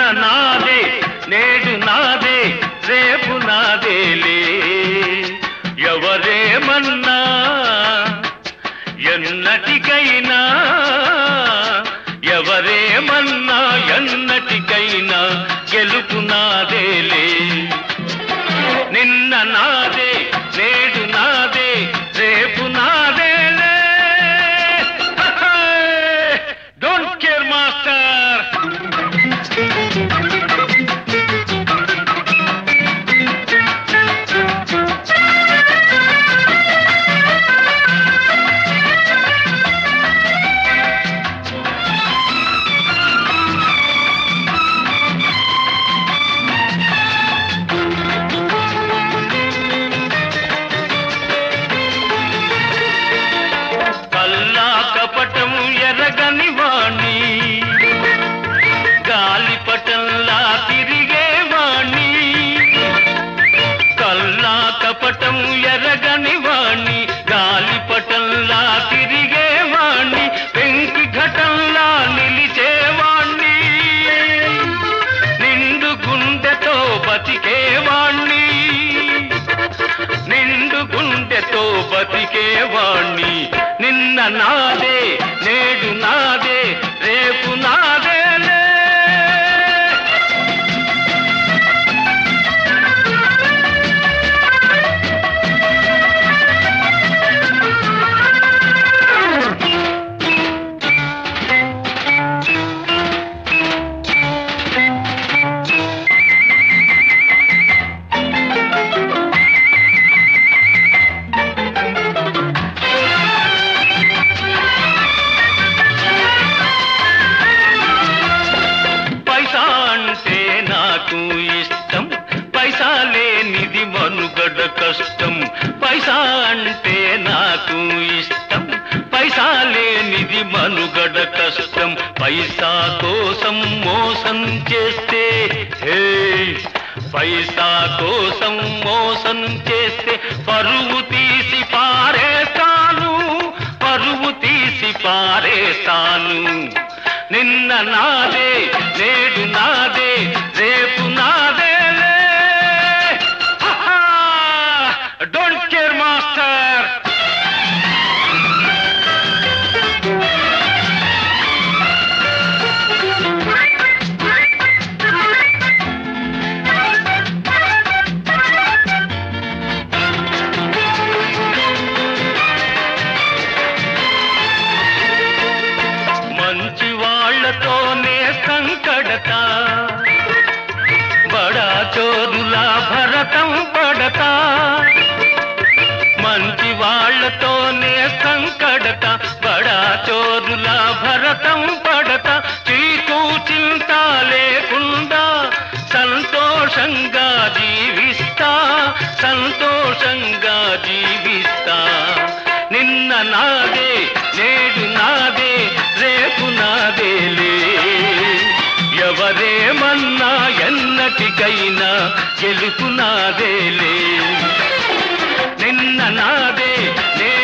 నాదే నేడు నాదే రేపు నాదేలే ఎవరేమన్నా ఎన్నటికైనా ఎవరేమన్నా ఎన్నటికైనా గెలుపు నాదేలే నిన్న నాదే నేడు నాదే రేపు నాదేలే డోంట్ కేర్ మాస్టర్ కల్లా కపటం ఎరగని వాణ్ణి గాలిపటంలా తిరిగే వాణ్ణి కల్లా కపటం ఎరగని వాణ్ణి గాలిపటంలా తిరిగే వాణ్ణి పెంకి ఘటంలా నిలిచేవాణ్ణి నిండు గుండెతో బతికేవాణ్ణి నిండు గుండెతో బతికేవాణ్ణి నిన్న నాదే నేడు నాదే రేపు నాదేలే పైసా అంటే నాకు ఇష్టం పైసా లేనిది మనుగడ కష్టం పైసా అంటే నాకు ఇష్టం పైసా లేనిది మనుగడ కష్టం పైసా కోసం మోసం చేస్తే హే పైసా కోసం మోసం చేస్తే పరువు తీసి పారేస్తాను పరువు తీసి పారేస్తాను నిన్న నాదే నేడు నాదే రేపు నాదేలే డోంట్ కేర్ మాస్టర్ మంచి వాళ్ళతోనే సంకడత బడా చోరులా భరతం పడతా మంచి వాళ్ళతోనే సంకడత బడా చోరులా భరతం పడత చీకు చింత లేకుండా సంతోషంగా జీవిస్తా సంతోషంగా జీవిస్తా నిన్న నాదే నేడు నాదే రేపు నాదేలే ఎవరేమన్నా ఎన్నటికైనా గెలుపు నాదేలే నిన్న నాదే నే